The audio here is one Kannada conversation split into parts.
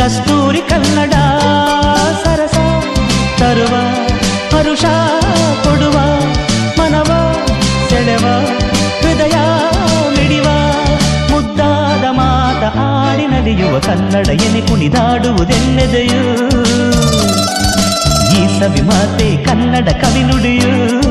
ಕಸ್ತೂರಿ ಕನ್ನಡ ಸರಸ ತರುವ ಹರುಷ ಕೊಡುವ ಮನವ ಸೆಳೆವ ಹೃದಯ ಮಿಡಿವ ಮುದ್ದಾದ ಮಾತ ಆಡಿ ನಲಿಯುವ ಕನ್ನಡ ಎನೆ ಕುಣಿದಾಡುವುದೆನ್ನೆದೆಯು ಈ ಸವಿ ಮಾತೆ ಕನ್ನಡ ಕವಿ ನುಡಿಯು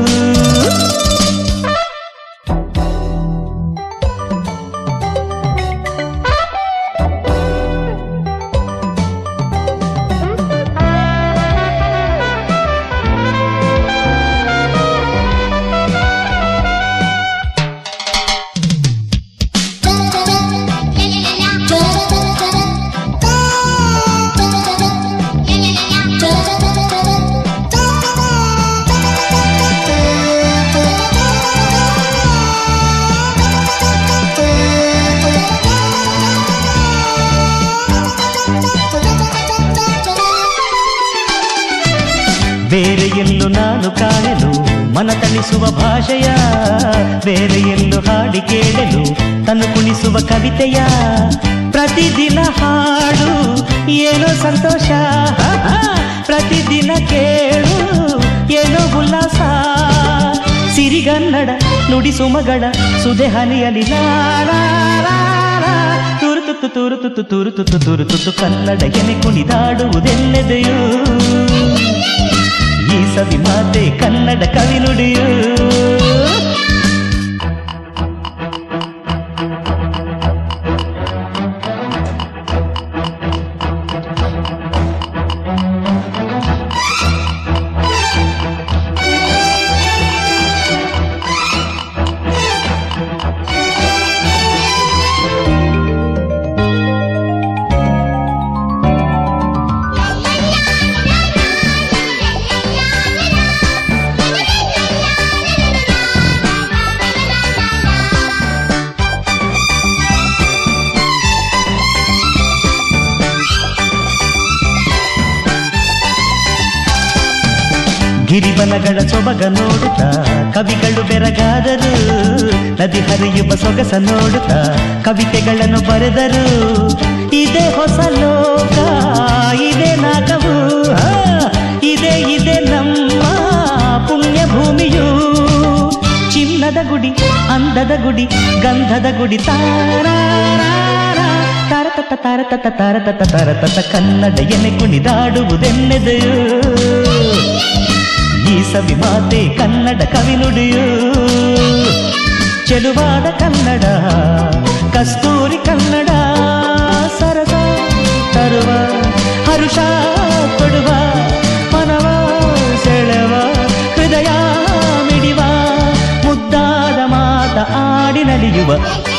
ಬೇರೆ ಎಲ್ಲೂ ನಾನು ಕಾಣಲು ಮನ ತಣಿಸುವ ಭಾಷೆಯ ಬೇರೆ ಎಲ್ಲೂ ಹಾಡಿ ಕೇಳಲು ತನು ಕುಣಿಸುವ ಕವಿತೆಯ ಪ್ರತಿದಿನ ಹಾಡು ಏನೋ ಸಂತೋಷ ಪ್ರತಿದಿನ ಕೇಳು ಏನೋ ಉಲ್ಲಾಸ ಸಿರಿಗನ್ನಡ ನುಡಿಸು ಮಗಳ ಸುದೆ ಹನಿಯಲಿ ತುರುತುತ್ತು ತುರುತುತ್ತು ತುರುತುತ್ತು ತುರುತುತ್ತು ಕನ್ನಡ ಎನೆ ಕುಣಿದಾಡುವುದೆಲ್ಲೆದೆಯೂ ಈ ಸವಿ ಮಾತೆ ಕನ್ನಡ ಕವಿ ನುಡಿಯು ಗಿರಿಬನಗಳ ಸೊಬಗ ನೋಡುತ್ತಾ ಕವಿಗಳು ಬೆರಗಾದರು ನದಿ ಹರಿಯುವ ಸೊಗಸ ನೋಡುತ್ತಾ ಕವಿತೆಗಳನ್ನು ಬರೆದರು ಇದೇ ಹೊಸ ಲೋಕ ಇದೇ ನಾಗವು ಆ, ಇದೇ ಇದೆ ನಮ್ಮ ಪುಣ್ಯ ಭೂಮಿಯು ಚಿನ್ನದ ಗುಡಿ ಅಂದದ ಗುಡಿ ಗಂಧದ ಗುಡಿ ತಾರ ತಾರತತ್ತ ತಾರತತ್ತ ತಾರತತ್ತ ತಾರತತ್ತ ಕನ್ನಡ ಎನೆ ಕುಣಿದಾಡುವುದೆನ್ನೆದೆಯು ಈ ಸವಿ ಮಾತೆ ಕನ್ನಡ ಕವಿ ನುಡಿಯು ಚೆಲುವಾದ ಕನ್ನಡ ಕಸ್ತೂರಿ ಕನ್ನಡ ಸರಸ ತರುವ ಹರುಷ ಕೊಡುವ ಮನವ ಸೆಳೆವ ಹೃದಯ ಮಿಡಿವ ಮುದ್ದಾದ ಮಾತ ಆಡಿ ನಲಿಯುವ